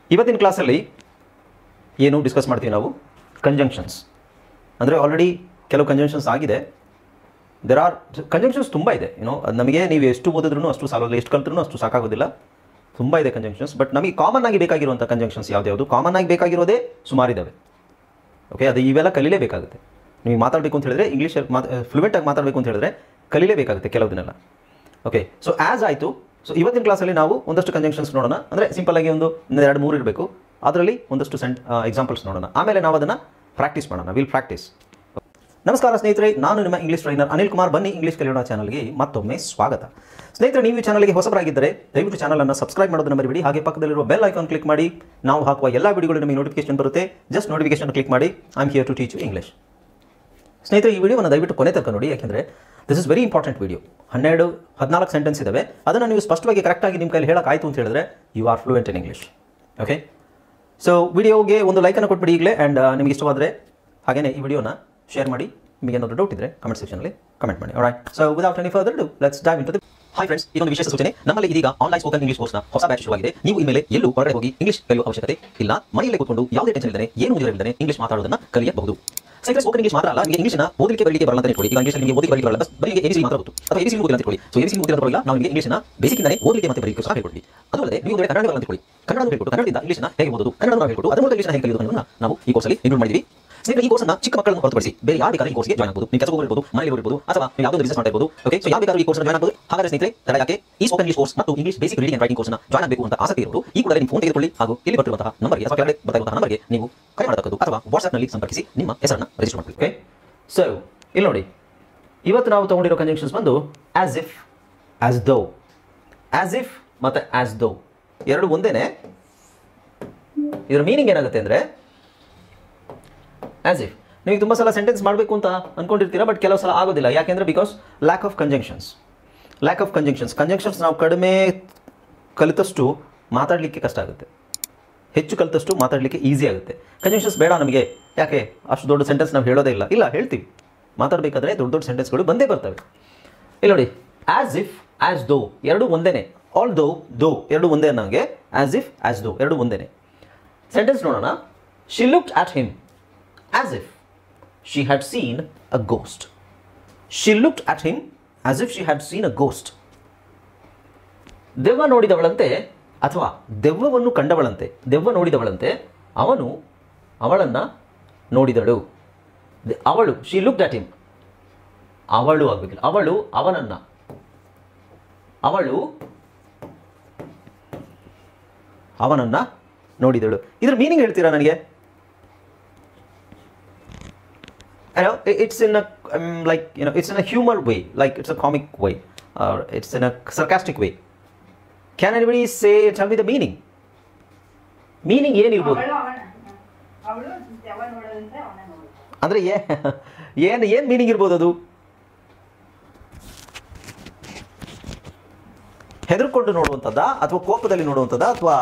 ಇವತ್ತಿನ ಕ್ಲಾಸಲ್ಲಿ ಏನು ಡಿಸ್ಕಸ್ ಮಾಡ್ತೀವಿ ನಾವು ಕಂಜಂಕ್ಷನ್ಸ್ ಅಂದರೆ ಆಲ್ರೆಡಿ ಕೆಲವು ಕಂಜಂಕ್ಷನ್ಸ್ ಆಗಿದೆ ದೆರ್ ಆರ್ ಕಂಜಂಕ್ಷನ್ಸ್ ತುಂಬ ಇದೆ ಏನೋ ಅದು ನಮಗೆ ನೀವು ಎಷ್ಟು ಓದಿದ್ರೂ ಅಷ್ಟು ಸಾಲಲ್ಲ ಎಷ್ಟು ಕಲ್ತ್ರೂ ಅಷ್ಟು ಸಾಕಾಗೋದಿಲ್ಲ ತುಂಬ ಇದೆ ಕಂಜಂಕ್ಷನ್ಸ್ ಬಟ್ ನಮಗೆ ಕಾಮನ್ ಆಗಿ ಬೇಕಾಗಿರುವಂಥ ಕಂಜಂಕ್ಷನ್ಸ್ ಯಾವ್ದು ಕಾಮನ್ ಆಗಿ ಬೇಕಾಗಿರೋದೇ ಸುಮಾರಿದ್ದಾವೆ ಓಕೆ ಅದು ಇವೆಲ್ಲ ಕಲೀಲೇಬೇಕಾಗುತ್ತೆ ನೀವು ಮಾತಾಡಬೇಕು ಅಂತ ಹೇಳಿದ್ರೆ ಇಂಗ್ಲೀಷ್ ಮಾತು ಫ್ಲೂಯೆಂಟಾಗಿ ಮಾತಾಡಬೇಕು ಅಂತ ಹೇಳಿದ್ರೆ ಕಲೀಲೇಬೇಕಾಗುತ್ತೆ ಕೆಲವುದನ್ನೆಲ್ಲ ಓಕೆ ಸೊ ಆ್ಯಸ್ ಆಯಿತು ಸೊ ಇವತ್ತಿನ ಕ್ಲಾಸಲ್ಲಿ ನಾವು ಒಂದಷ್ಟು ಕಂಜಂಕ್ಷನ್ಸ್ ನೋಡೋಣ ಅಂದರೆ ಸಿಂಪಲ್ ಆಗಿ ಒಂದು ಒಂದು ಎರಡು ಮೂರು ಇರಬೇಕು ಅದರಲ್ಲಿ ಒಂದಷ್ಟು ಸೆಂಟ್ ಎಕ್ಸಾಂಪಲ್ಸ್ ನೋಡೋಣ ಆಮೇಲೆ ನಾವು ಅದನ್ನು ಪ್ರಾಕ್ಟೀಸ್ ಮಾಡೋಣ ವಿಲ್ ಪ್ರಾಕ್ಟೀಸ್ ನಮಸ್ಕಾರ ಸ್ನೇಹಿತರೆ ನಾನು ನಿಮ್ಮ ಇಂಗ್ಲೀಷ್ ಟ್ರೈನರ್ ಅನಿಲ್ ಕುಮಾರ್ ಬನ್ನಿ ಇಂಗ್ಲೀಷ್ ಕಲಿಯೋಣ ಚಾನಲ್ಗೆ ಮತ್ತೊಮ್ಮೆ ಸ್ವಾಗತ ಸ್ನೇಹಿತರೆ ನೀವು ಈ ಚಾನಲ್ಗೆ ಹೊಸಬರಾಗಿದ್ದರೆ ದಯವಿಟ್ಟು ಚಾನಲನ್ನು ಸಬ್ಸ್ಕ್ರೈಬ್ ಮಾಡೋದನ್ನು ಮರಿಬೇಡಿ ಹಾಗೆ ಪಕ್ಕದಲ್ಲಿರುವ ಬೆಲ್ ಐಕಾನ್ ಕ್ಲಿಕ್ ಮಾಡಿ ನಾವು ಹಾಕುವ ಎಲ್ಲ ವಿಡಿಯೋಗಳು ನಿಮಗೆ ನೋಟಿಫಿಕೇಶನ್ ಬರುತ್ತೆ ಜಸ್ಟ್ ನೋಟಿಫಿಕೇಶನ್ ಕ್ಲಿಕ್ ಮಾಡಿ I am here to teach you English ಸ್ನೇಹಿತರೆ ಈ ವಿಡಿಯೋವನ್ನು ದಯವಿಟ್ಟು ಕೊನೆ ತನಕ ನೋಡಿ ಯಾಕೆಂದರೆ this is very important video ಹನ್ನೆರಡು ಹದಿನಾಲ್ಕು ಸೆಂಟೆನ್ಸ್ ಇದಾವೆ ಅದನ್ನು ನೀವು ಸ್ಪಷ್ಟವಾಗಿ ಕರೆಕ್ಟಾಗಿ ನಿಮ್ಮ ಕೈಲಿ ಹೇಳೋಕ್ಕಾಯ್ತು ಅಂತ ಹೇಳಿದ್ರೆ you are fluent in English okay so ವಿಡಿಯೋಗೆ ಒಂದು ಲೈಕನ್ನು ಕೊಟ್ಬಿಡಿ ಈಗಲೇ ಆ್ಯಂಡ್ ನಿಮಗೆ ಇಷ್ಟವಾದರೆ ಹಾಗೆಯೇ ಈ ವಿಡಿಯೋನ ಶೇರ್ ಮಾಡಿ ನಿಮಗೆ ಏನಾದರೂ ಡೌಟ್ ಇದ್ದರೆ ಕಮೆಂಟ್ ಸೆಕ್ಷನಲ್ಲಿ ಕಮೆಂಟ್ ಮಾಡಿ right so without any further do let's dive into the hi friends ಇದೊಂದು ವಿಶೇಷ ಸೂಚನೆ ನಮ್ಮಲ್ಲಿ ಇದೀಗ ಆನ್ಲೈನ್ ಸ್ಪೋಕನ್ ಇಂಗ್ಲಿಷ್ ಕೋರ್ಸ್ನ ಹೊಸ ಬ್ಯಾಚ್ ಶುರುವಾಗಿದೆ ನೀವು ಇನ್ಮೇಲೆ ಎಲ್ಲೂ ಹೊರಗಡೆ ಹೋಗಿ ಇಂಗ್ಲಿಷ್ ಕಲಿಯುವ ಅವಶ್ಯಕತೆ ಇಲ್ಲ ಮನೆಯಲ್ಲೇ ಕೂತ್ಕೊಂಡು ಯಾವುದೇ ಟೆನ್ಷನ್ ಇಲ್ಲದೆ ಏನು ಇಲ್ಲದೆ ಇಂಗ್ಲಿಷ್ ಮಾತಾಡೋದನ್ನ ಕಲಿಯಬಹುದು ಸ್ನೇಹಿತರೆ ಸ್ಪೋಕನ್ ಇಂಗ್ಲಿಷ್ ಮಾತ್ರ ಅಲ್ಲ ನಿಮಗೆ ಇಂಗ್ಲಿಷ್ನ ಓದಲಿಕ್ಕೆ ಬರಲಿಕ್ಕೆ ಬರಲ್ಲ ಅಂತ ಇಟ್ಕೊಳ್ಳಿ ಈಗ ಇಂಗ್ಲಿಷ್ ನಿಮಗೆ ಓದಿ ಬರಲಿಕ್ಕೆ ಬರಲ್ಲ ಬರೀ ಎಬಿಸಿ ಮಾತ್ರ ಗೊತ್ತು ಅಥವಾ ಎಬಿಸಿ ಓದಿಲ್ಲ ಅಂತ ಇಟ್ಕೊಳ್ಳಿ ಸೊ ಎಬಿಸಿ ಓದಿಲ್ಲ ಅಂತ ನಾವು ನಿಮಗೆ ಇಂಗ್ಲಿಷ್ನ ಬೇಸಿಕ್ಕಿಂದಲೇ ಓದಲಿಕ್ಕೆ ಮತ್ತೆ ಬರೀಲಿಕ್ಕೆ ಸಹ ಹೇಳ್ಕೊಡ್ತೀವಿ ಅದು ಅಲ್ಲದೆ ನೀವು ಒಂದು ವೇಳೆ ಕನ್ನಡ ಬರಲ್ಲ ಅಂತ ಇಟ್ಕೊಳ್ಳಿ ಕನ್ನಡ ಹೇಳ್ಕೊಟ್ಟು ಕನ್ನಡದಿಂದ ಇಂಗ್ಲಿಷ್ನ ಹೇಗೆ ಓದೋದು ಕನ್ನಡ ನಾವು ಹೇಳ್ಕೊಟ್ಟು ಅದರ ಮೂಲಕ ಇಂಗ್ಲಿಷ್ನ ಹೇಗೆ ಕಲಿಯೋದು ಅನ್ನೋದನ್ನ ನಾವು ಈ ಕೋರ್ಸಲ್ಲಿ ಇನ್ಕ್ಲೂಡ್ ಮಾಡಿದ್ವಿ ಸ್ನೇಹಿತರೆ ಈ ಕೋರ್ಸ್ನ ಚಿಕ್ಕ ಮಕ್ಕಳನ್ನು ಹೊರತುಪಡಿಸಿ ಬೇರೆ ಯಾರು ಬೇಕಾದ್ರೆ ಈ ಕೋರ್ಸ್ಗೆ ಜಾಯ್ನ್ ಆಗಬಹುದು ನೀವು ಕೆಲಸ ಇರ್ಬೋದು ಮನೆಯಲ್ಲಿ ಇರ್ಬೋದು ಅಥವಾ ನೀವು ಯಾವುದೋ ಬಿಸಿನೆಸ್ ಮಾಡ್ತಾ ಇರ್ಬೋದು ಓಕೆ ಸೊ ಯಾವ ಬೇಕಾದ್ರೂ ಈ ಕೋರ್ಸ್ ಜಾಯ್ನ್ ಆಗಬಹುದು ಹಾಗಾದ್ರೆ ಸ್ನೇಹಿತರೆ ತಡ ಯಾಕೆ ಈ ಸ್ಪೋಕನ್ ಇಂಗ್ಲಿಷ್ ಕೋರ್ಸ್ ಮತ್ತು English basic reading and writing ಕೋರ್ಸ್ನ ಜಾಯ್ನ್ ಆಗಬೇಕು ಅಂತ ಆಸಕ್ತಿ ಇರೋರು ಈ ಕೂಡಲೇ ನಿಮ್ಮ ಫೋನ್ ತೆಗೆದುಕೊಳ್ಳಿ ಹಾಗೂ ಇಲ್ಲಿ ಬರ್ತಿರುವಂತಹ ನಂಬರ್ಗೆ ಅಥವಾ ಕೆಳಗಡೆ ಬರ್ತಾ ಇರುವಂತಹ ನಂಬರ್ಗೆ ನೀವು ಕರೆ ಮಾಡತಕ್ಕದ್ದು ಅಥವಾ ವಾಟ್ಸ್ಆಪ್ನಲ್ಲಿ ಸಂಪರ್ಕಿಸಿ ನಿಮ್ಮ ಹೆಸರನ್ನು ರಿಜಿಸ್ಟರ್ ಮಾಡಬೇಕು ಓಕೆ ಸೊ ಇಲ್ಲಿ ನೋಡಿ ಇವತ್ತು ನಾವು ತಗೊಂಡಿರೋ ಕಂಜಂಕ್ಷನ್ಸ್ ಬಂದು as if as though as if ಮತ್ತು ಆಸ್ ದೋ ಎರಡು ಒಂದೇನೆ ಇದರ ಮೀನಿಂಗ್ ಏನಾಗುತ್ತೆ ಅಂದರೆ ಆಸ್ ಇಫ್ ನೀವು ತುಂಬ ಸಲ ಸೆಂಟೆನ್ಸ್ ಮಾಡಬೇಕು ಅಂತ ಅನ್ಕೊಂಡಿರ್ತೀರಾ ಬಟ್ ಕೆಲವು ಸಲ ಆಗೋದಿಲ್ಲ ಯಾಕೆಂದರೆ because lack of conjunctions lack of conjunctions conjunctions ನಾವು ಕಡಿಮೆ ಕಲಿತಷ್ಟು ಮಾತಾಡಲಿಕ್ಕೆ ಕಷ್ಟ ಆಗುತ್ತೆ ಹೆಚ್ಚು ಕಲಿತಷ್ಟು ಮಾತಾಡಲಿಕ್ಕೆ ಈಸಿ ಆಗುತ್ತೆ ಕಂಜಂಕ್ಷನ್ಸ್ ಬೇಡ ನಮಗೆ ಯಾಕೆ ಅಷ್ಟು ದೊಡ್ಡ ಸೆಂಟೆನ್ಸ್ ನಾವು ಹೇಳೋದೇ ಇಲ್ಲ ಇಲ್ಲ ಹೇಳ್ತೀವಿ ಮಾತಾಡಬೇಕಾದ್ರೆ ದೊಡ್ಡ ದೊಡ್ಡ ಸೆಂಟೆನ್ಸ್ಗಳು ಬಂದೇ ಬರ್ತವೆ ಇಲ್ಲಿ ನೋಡಿ ಆಸ್ ಇಫ್ ಆಸ್ ದೋ ಎರಡು ಒಂದೇನೆ ಆಲ್ ದೋ ದೋ ಎರಡು ಒಂದೇ ನನಗೆ ಆಸ್ ಇಫ್ ಆಸ್ ದೋ ಎರಡು ಒಂದೇನೆ ಸೆಂಟೆನ್ಸ್ ನೋಡೋಣ she looked at him as if she had seen a ghost she looked at him as if she had seen a ghost ದೆವ್ವ ನೋಡಿದವಳಂತೆ ಅಥವಾ ದೆವ್ವವನ್ನು ಕಂಡವಳಂತೆ ದೆವ್ವ ನೋಡಿದವಳಂತೆ ಅವನು ಅವಳನ್ನು ನೋಡಿದಳು ದೆ- ಅವಳು ಶಿ ಲುಕ್ಡ್ ಅಟ್ ಹಿಮ್ ಅವಳು ಆಗಬೇಕಿಲ್ಲ ಅವಳು ಅವನನ್ನ ಅವಳು ಅವನನ್ನ ನೋಡಿದಳು ಇದ್ರ ಮೀನಿಂಗ್ ಹೇಳ್ತೀರಾ ನನಗೆ you know, it- it's in a um, like you know, it's in a humor way, like it's a comic way, or it's in a sarcastic way. Can anybody say tell me the meaning? Meaning ಏನಿರ್ಬೋದು ಅವಳು ಅವನ ಅವಳು ದೆವ್ವ ನೋಡೋದಂತೆ ಅವನ ನೋಡು ಅಂದ್ರೆ ಏನು ಏನು ಮೀನಿಂಗ್ ಇರ್ಬೋದು ಅದು ಹೆದರ್ಕೊಂಡು ನೋಡುವಂಥದ್ದ ಅಥವಾ ಕೋಪದಲ್ಲಿ ನೋಡುವಂಥದ್ದ ಅಥವಾ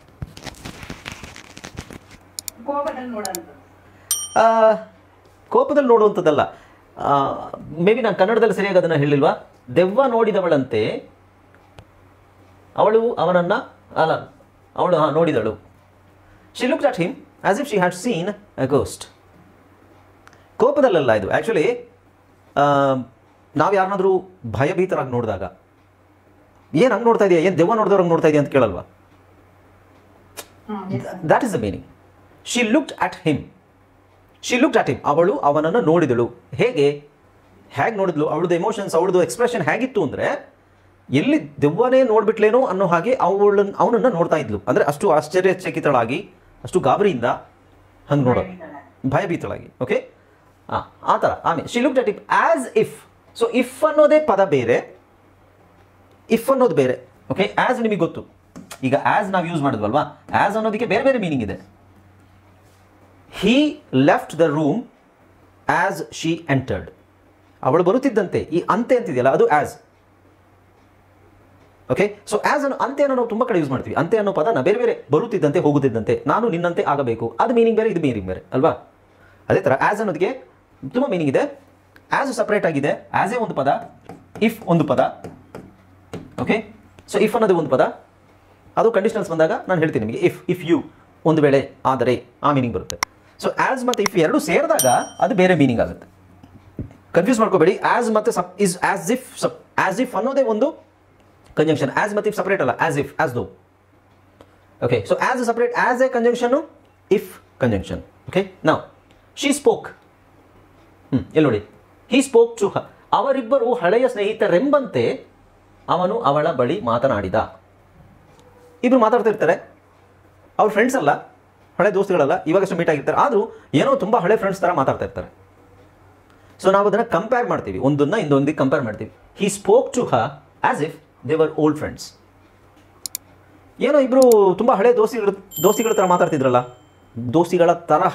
ಕೋಪದಲ್ಲಿ ನೋಡೋದು ಆ, ಕೋಪದಲ್ಲಿ ನೋಡುವಂಥದ್ದಲ್ಲ ಮೇ ಬಿ ನಾನು ಕನ್ನಡದಲ್ಲಿ ಸರಿಯಾಗಿ ಅದನ್ನು ಹೇಳಿಲ್ವಾ ದೆವ್ವ ನೋಡಿದವಳಂತೆ ಅವಳು ಅವನನ್ನ ಅಲ್ಲ ಅವಳು ಹಾಂ ನೋಡಿದಳು she look at him as if she had seen a ghost ಕೋಪದಲ್ಲಲ್ಲ ಇದು ಆ್ಯಕ್ಚುಲಿ ನಾವು ಯಾರನ್ನಾದರೂ ಭಯಭೀತರಾಗಿ ನೋಡಿದಾಗ ಏನು ಹಂಗೆ ನೋಡ್ತಾ ಇದೆಯಾ ಏನು ದೆವ್ವ ನೋಡಿದವ್ರಂಗೆ ನೋಡ್ತಾ ಇದೆಯಾ ಅಂತ ಕೇಳಲ್ವಾ that is the meaning she looked at him she looked at him ಅವಳು ಅವನನ್ನು ನೋಡಿದಳು ಹೇಗೆ ಹೇಗೆ ನೋಡಿದ್ಲು ಅವಳದು ಎಮೋಷನ್ಸ್ ಅವಳದು ಎಕ್ಸ್ಪ್ರೆಷನ್ ಹೇಗಿತ್ತು ಅಂದರೆ ಎಲ್ಲಿ ದೆವ್ವನೇ ನೋಡ್ಬಿಟ್ಲೇನೋ ಅನ್ನೋ ಹಾಗೆ ಅವಳನ್ನ ಅವನನ್ನು ನೋಡ್ತಾ ಇದ್ಲು ಅಂದರೆ ಅಷ್ಟು ಆಶ್ಚರ್ಯಚಕಿತಳಾಗಿ ಅಷ್ಟು ಗಾಬರಿಯಿಂದ ಹಂಗೆ ನೋಡೋದು ಭಯಭೀತಳಾಗಿ ಓಕೆ ಹಾಂ ಆ ಥರ ಆಮೇಲೆ she looked at if as if so if ಅನ್ನೋದೇ ಪದ ಬೇರೆ ಇಫ್ ಅನ್ನೋದು ಬೇರೆ ಓಕೆ ಆಸ್ ನಿಮಗೆ ಗೊತ್ತು ಈಗ ಆಸ್ ನಾವು ಯೂಸ್ ಮಾಡಿದ್ವಲ್ವಾ ಆಸ್ ಅನ್ನೋದಕ್ಕೆ ಬೇರೆ ಬೇರೆ ಮೀನಿಂಗ್ ಇದೆ he left the room as she entered ಅವಳು ಬರುತ್ತಿದ್ದಂತೆ ಈ ಅಂತೆ ಅಂತಿದೆಯಲ್ಲ ಅದು ಆಸ್ ಓಕೆ ಸೊ ಆಸ್ ಅನ್ನು ಅಂತೆ ಅನ್ನೋ ನಾವು ತುಂಬ ಕಡೆ ಯೂಸ್ ಮಾಡ್ತೀವಿ ಅಂತೆ ಅನ್ನೋ ಪದನ ಬೇರೆ ಬೇರೆ ಬರುತ್ತಿದ್ದಂತೆ ಹೋಗುತ್ತಿದ್ದಂತೆ ನಾನು ನಿನ್ನಂತೆ ಆಗಬೇಕು ಅದು ಮೀನಿಂಗ್ ಬೇರೆ ಇದು ಮೀನಿಂಗ್ ಬೇರೆ ಅಲ್ವಾ ಅದೇ ಥರ ಆಸ್ ಅನ್ನೋದಕ್ಕೆ ತುಂಬ ಮೀನಿಂಗ್ ಇದೆ ಆಸ್ ಸಪ್ರೇಟ್ ಆಗಿದೆ ಆಸ್ ಎ ಒಂದು ಪದ ಇಫ್ ಒಂದು ಪದ ಓಕೆ ಸೊ ಇಫ್ ಅನ್ನೋದು ಒಂದು ಪದ ಅದು ಕಂಡೀಷನಲ್ಸ್ ಬಂದಾಗ ನಾನು ಹೇಳ್ತೀನಿ ನಿಮಗೆ ಇಫ್ ಇಫ್ ಯು ಒಂದು ವೇಳೆ ಆದರೆ ಆ ಮೀನಿಂಗ್ ಬರುತ್ತೆ ಸೊ ಆ್ಯಸ್ ಮತ್ತು ಇಫ್ ಎರಡು ಸೇರಿದಾಗ ಅದು ಬೇರೆ ಮೀನಿಂಗ್ ಆಗುತ್ತೆ ಕನ್ಫ್ಯೂಸ್ ಮಾಡ್ಕೋಬೇಡಿ ಆ್ಯಸ್ ಮತ್ತು ಸಪ್ ಇಸ್ ಆ್ಯಸ್ ಇಫ್ ಸಪ್ ಆ್ಯಸ್ ಇಫ್ ಅನ್ನೋದೇ ಒಂದು ಕಂಜಂಕ್ಷನ್ ಆ್ಯಸ್ ಮತ್ತು ಇಫ್ ಸಪ್ರೇಟ್ ಅಲ್ಲ as if as though okay so as separate as a conjunction if conjunction okay ನಾವು ಶಿ ಸ್ಪೋಕ್ ಹ್ಞೂ ಎಲ್ಲಿ ನೋಡಿ ಹಿ ಸ್ಪೋಕ್ ಟು ಹ ಅವರಿಬ್ಬರು ಹಳೆಯ ಸ್ನೇಹಿತರೆಂಬಂತೆ ಅವನು ಅವಳ ಬಳಿ ಮಾತನಾಡಿದ ಇಬ್ರು ಮಾತಾಡ್ತಿರ್ತಾರೆ ಅವ್ರ ಫ್ರೆಂಡ್ಸ್ ಅಲ್ಲ ಹಳೆ ದೋಸ್ತುಗಳಲ್ಲ ಇವಾಗಷ್ಟು ಮೀಟ್ ಆಗಿರ್ತಾರೆ ಆದರೂ ಏನೋ ತುಂಬ ಹಳೆ ಫ್ರೆಂಡ್ಸ್ ಥರ ಮಾತಾಡ್ತಾ ಇರ್ತಾರೆ ಸೊ ನಾವು ಅದನ್ನು ಕಂಪೇರ್ ಮಾಡ್ತೀವಿ ಒಂದನ್ನ ಇನ್ನೊಂದಿಗೆ ಕಂಪೇರ್ ಮಾಡ್ತೀವಿ he spoke to her as if they were old friends ಏನೋ ಇಬ್ಬರು ತುಂಬ ಹಳೆ ದೋಸ್ತಿಗಳು ದೋಸ್ತಿಗಳ ಥರ ಮಾತಾಡ್ತಿದ್ರಲ್ಲ ದೋಸ್ತಿಗಳ ತರಹ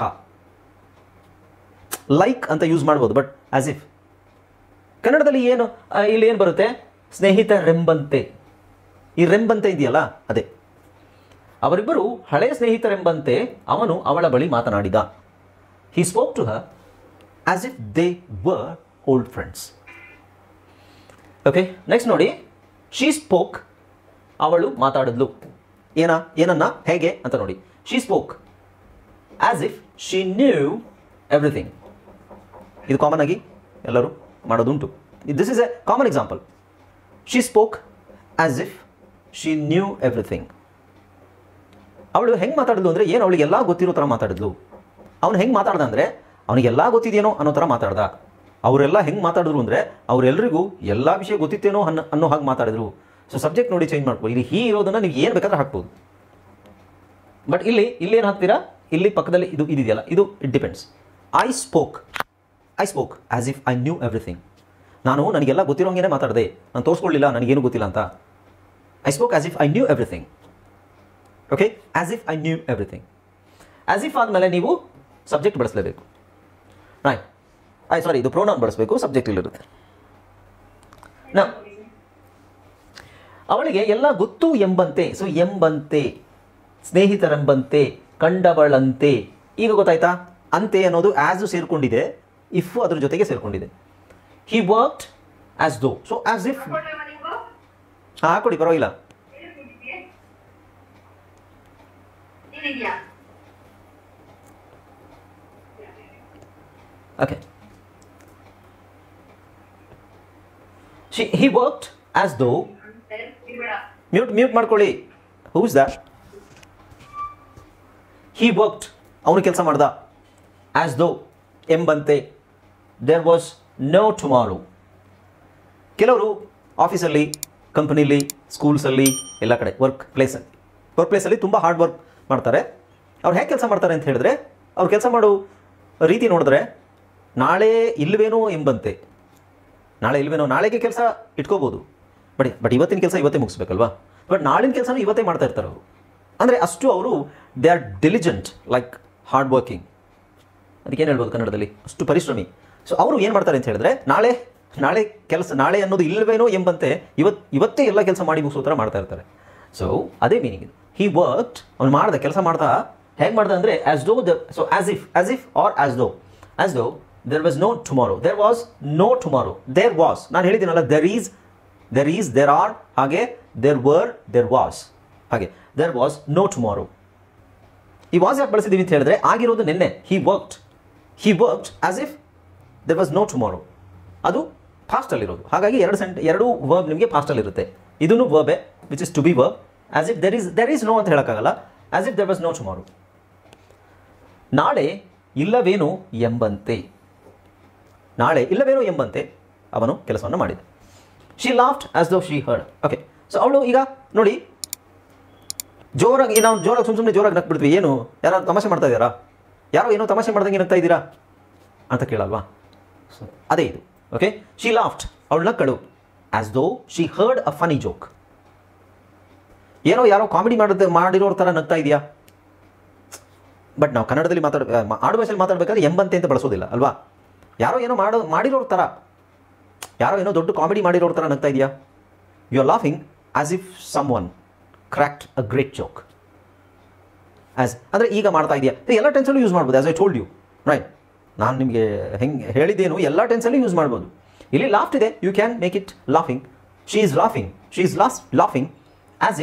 ಲೈಕ್ ಅಂತ ಯೂಸ್ ಮಾಡ್ಬೋದು ಬಟ್ ಆಸ್ ಇಫ್ ಕನ್ನಡದಲ್ಲಿ ಏನು ಆ, ಇಲ್ಲಿ ಏನು ಬರುತ್ತೆ ಸ್ನೇಹಿತರೆಂಬಂತೆ ಈ ರೆಂಬಂತೆ ಇದೆಯಲ್ಲ ಅದೇ ಅವರಿಬ್ಬರು ಹಳೆಯ ಸ್ನೇಹಿತರೆಂಬಂತೆ ಅವನು ಅವಳ ಬಳಿ ಮಾತನಾಡಿದ he spoke to her as if they were old friends okay next ನೋಡಿ ಶೀ ಸ್ಪೋಕ್ ಅವಳು ಮಾತಾಡಿದ್ಲು ಏನ ಏನನ್ನ ಹೇಗೆ ಅಂತ ನೋಡಿ she spoke as if she knew everything ಇದು ಕಾಮನ್ ಆಗಿ ಎಲ್ಲರೂ ಮಾಡೋದುಂಟು this is a common example she spoke as if she knew everything ಅವಳು ಹೆಂಗೆ ಮಾತಾಡಿದ್ಲು ಅಂದರೆ ಏನು ಅವಳಿಗೆ ಎಲ್ಲ ಗೊತ್ತಿರೋ ಥರ ಮಾತಾಡಿದ್ಲು ಅವನು ಹೆಂಗೆ ಮಾತಾಡ್ದ ಅಂದರೆ ಅವನಿಗೆಲ್ಲ ಗೊತ್ತಿದೆಯೇನೋ ಅನ್ನೋ ಥರ ಮಾತಾಡ್ದ ಅವರೆಲ್ಲ ಹೆಂಗೆ ಮಾತಾಡಿದ್ರು ಅಂದರೆ ಅವರೆಲ್ಲರಿಗೂ ಎಲ್ಲ ವಿಷಯ ಗೊತ್ತಿತ್ತೇನೋ ಅನ್ನೋ ಅನ್ನೋ ಹಾಗೆ ಮಾತಾಡಿದ್ರು ಸೊ ಸಬ್ಜೆಕ್ಟ್ ನೋಡಿ ಚೇಂಜ್ ಮಾಡ್ಬೋದು ಇಲ್ಲಿ ಹೀ ಇರೋದನ್ನು ನೀವು ಏನು ಬೇಕಾದ್ರೆ ಹಾಕ್ಬೋದು ಬಟ್ ಇಲ್ಲಿ ಇಲ್ಲಿ ಏನು ಹಾಕ್ತೀರಾ ಇಲ್ಲಿ ಪಕ್ಕದಲ್ಲಿ ಇದು ಇದೆಯಲ್ಲ ಇದು it depends I spoke I spoke as if I knew everything ನಾನು ನನಗೆಲ್ಲ ಗೊತ್ತಿರೋಂಗೇನೆ ಮಾತಾಡಿದೆ ನಾನು ತೋರಿಸ್ಕೊಳ್ಳಿಲ್ಲ ನನಗೇನು ಗೊತ್ತಿಲ್ಲ ಅಂತ I spoke as if I knew everything okay as if I knew everything as if ಆದಮೇಲೆ ನೀವು ಸಬ್ಜೆಕ್ಟ್ ಬಳಸಲೇಬೇಕು ರೈಟ್ ಆಯ್ ಸಾರಿ ಇದು ಪ್ರೋನೌನ್ ಬಳಸಬೇಕು ಸಬ್ಜೆಕ್ಟ್ ಇಲ್ಲಿರುತ್ತೆ ನಾ ಅವಳಿಗೆ ಎಲ್ಲ ಗೊತ್ತು ಎಂಬಂತೆ ಸೊ ಎಂಬಂತೆ ಸ್ನೇಹಿತರೆಂಬಂತೆ ಕಂಡವಳಂತೆ ಈಗ ಗೊತ್ತಾಯ್ತಾ ಅಂತೆ ಅನ್ನೋದು ಆ್ಯಸ್ ಸೇರಿಕೊಂಡಿದೆ ಇಫ್ ಅದ್ರ ಜೊತೆಗೆ ಸೇರಿಕೊಂಡಿದೆ he worked as though so as if ಕೊಡ್ಲಮ್ಮ ನೀವು ಹಾಂ ಹಾಕೊಡಿ ಪರವಾಗಿಲ್ಲ ಎಲ್ಲಿ ಕೂತಿದ್ಯೆ? ನೀನಿದ್ಯಾ okay she he worked as though ಸರಿ, ಇರ್ಬೇಡ ಮ್ಯೂಟ್ ಮ್ಯೂಟ್ ಮಾಡ್ಕೊಳ್ಳಿ ಹೂಸ್ ದ ಹಿ ವರ್ಕ್ಡ್ ಅವನು ಕೆಲಸ ಮಾಡ್ದ ಆಸ್ ದೋ ಎಂಬಂತೆ ದೇರ್ ವಾಸ್ ನೋ ಟುಮಾರೋ ಕೆಲವರು ಆಫೀಸಲ್ಲಿ ಕಂಪನಿಲಿ ಸ್ಕೂಲ್ಸಲ್ಲಿ ಎಲ್ಲ ಕಡೆ ವರ್ಕ್ ಪ್ಲೇಸಲ್ಲಿ ವರ್ಕ್ ಪ್ಲೇಸಲ್ಲಿ ತುಂಬ ಹಾರ್ಡ್ ವರ್ಕ್ ಮಾಡ್ತಾರೆ ಅವ್ರು ಹೇಗೆ ಕೆಲಸ ಮಾಡ್ತಾರೆ ಅಂತ ಹೇಳಿದ್ರೆ ಅವ್ರು ಕೆಲಸ ಮಾಡೋ ರೀತಿ ನೋಡಿದ್ರೆ ನಾಳೆ ಇಲ್ವೇನೋ ಎಂಬಂತೆ ನಾಳೆ ಇಲ್ವೇನೋ ನಾಳೆಗೆ ಕೆಲಸ ಇಟ್ಕೋಬೋದು ಬಟ್ ಬಟ್ ಇವತ್ತಿನ ಕೆಲಸ ಇವತ್ತೇ ಮುಗಿಸ್ಬೇಕಲ್ವಾ ಬಟ್ ನಾಳಿನ ಕೆಲಸನೂ ಇವತ್ತೇ ಮಾಡ್ತಾ ಇರ್ತಾರೆ ಅವರು ಅಂದರೆ ಅಷ್ಟು ಅವರು they are diligent like hard working ಅದಕ್ಕೇನು ಹೇಳ್ಬೋದು ಕನ್ನಡದಲ್ಲಿ ಅಷ್ಟು ಪರಿಶ್ರಮಿ ಸೊ ಅವರು ಏನು ಮಾಡ್ತಾರೆ ಅಂತ ಹೇಳಿದ್ರೆ ನಾಳೆ ನಾಳೆ ಕೆಲಸ ನಾಳೆ ಅನ್ನೋದು ಇಲ್ಲವೇನೋ ಎಂಬಂತೆ ಇವತ್ತು ಇವತ್ತೇ ಎಲ್ಲ ಕೆಲಸ ಮಾಡಿ ಮುಗಿಸೋ ಥರ ಮಾಡ್ತಾ ಇರ್ತಾರೆ ಸೊ ಅದೇ ಮೀನಿಂಗ್ ಇದು ಹಿ ವರ್ಕ್ಡ್ ಅವ್ನು ಮಾಡ್ದ ಕೆಲಸ ಮಾಡ್ತಾ ಹೇಗೆ ಮಾಡ್ದ ಅಂದರೆ as though the so as if as if or as though as though there was no tomorrow there was no tomorrow there was ನಾನು ಹೇಳಿದ್ದೀನಲ್ಲ there is there is there are ಹಾಗೆ ದೇರ್ ವರ್ ದೇರ್ ವಾಸ್ ಹಾಗೆ there was no tomorrow ಈ was ಯಾಕೆ ಬಳಸಿದ್ದೀವಿ ಅಂತ ಹೇಳಿದ್ರೆ ಆಗಿರೋದು ನಿನ್ನೆ he worked he worked as if there was no tomorrow ಅದು ಫಾಸ್ಟಲ್ಲಿರೋದು ಹಾಗಾಗಿ ಎರಡು ಸೆಂಟ್ ಎರಡು ವರ್ಬ್ ನಿಮಗೆ ಫಾಸ್ಟಲ್ಲಿರುತ್ತೆ ಇದೂ ವರ್ಬೆ which is to be verb as if there is there is no ಅಂತ ಹೇಳೋಕ್ಕಾಗಲ್ಲ as if there was no tomorrow ನಾಳೆ ಇಲ್ಲವೇನು ಎಂಬಂತೆ ನಾಳೆ ಇಲ್ಲವೇನೋ ಎಂಬಂತೆ ಅವನು ಕೆಲಸವನ್ನು ಮಾಡಿದ she laughed as though she heard okay so ಅವಳು ಈಗ ನೋಡಿ ಜೋರಾಗಿ ನಾವು ಜೋರಾಗಿ ಸುಮ್ಮನೆ ಜೋರಾಗಿ ನಕ್ಬಿಡ್ತೀವಿ ಏನು ಯಾರು ತಮಾಷೆ ಮಾಡ್ತಾ ಇದ್ದಾರಾ ಯಾರೋ ಏನೋ ತಮಾಷೆ ಮಾಡ್ದಂಗೆ ನಗ್ತಾ ಇದ್ದೀರಾ ಅಂತ ಕೇಳಲ್ವಾ ಸೊ ಅದೇ ಇದು ಓಕೆ ಶಿ ಲಾಫ್ಟ್ ಅವಳು ನಕ್ಕಳು as though she heard a funny joke ಏನೋ ಯಾರೋ ಕಾಮಿಡಿ ಮಾಡಿದ ಮಾಡಿರೋರ ಥರ ನಗ್ತಾ ಇದೆಯಾ ಬಟ್ ನಾವು ಕನ್ನಡದಲ್ಲಿ ಮಾತಾಡ ಮಾ- ಆಡು ಭಾಷೆಯಲ್ಲಿ ಮಾತಾಡಬೇಕಾದ್ರೆ ಎಂಬಂತೆ ಅಂತ ಬಳಸೋದಿಲ್ಲ ಅಲ್ವಾ ಯಾರೋ ಏನೋ ಮಾಡೋ ಮಾಡಿರೋರ ಥರ ಯಾರೋ ಏನೋ ದೊಡ್ಡ ಕಾಮಿಡಿ ಮಾಡಿರೋರ ಥರ ನಗ್ತಾ ಇದೆಯಾ you are laughing as if someone cracked a great joke as ಅಂದರೆ ಈಗ ಮಾಡ್ತಾ ಇದೆಯಾ ಎಲ್ಲ ಟೆನ್ಸಲ್ಲೂ ಯೂಸ್ ಮಾಡ್ಬೋದು as I told you right ನಾನು ನಿಮಗೆ ಹೆಂಗೆ ಹೇಳಿದ್ದೇನು ಎಲ್ಲ ಟೆನ್ಸಲ್ಲೂ ಯೂಸ್ ಮಾಡ್ಬೋದು ಇಲ್ಲಿ ಲಾಫ್ಟ್ ಇದೆ you can make it laughing she is laughing she is laughs laughing as if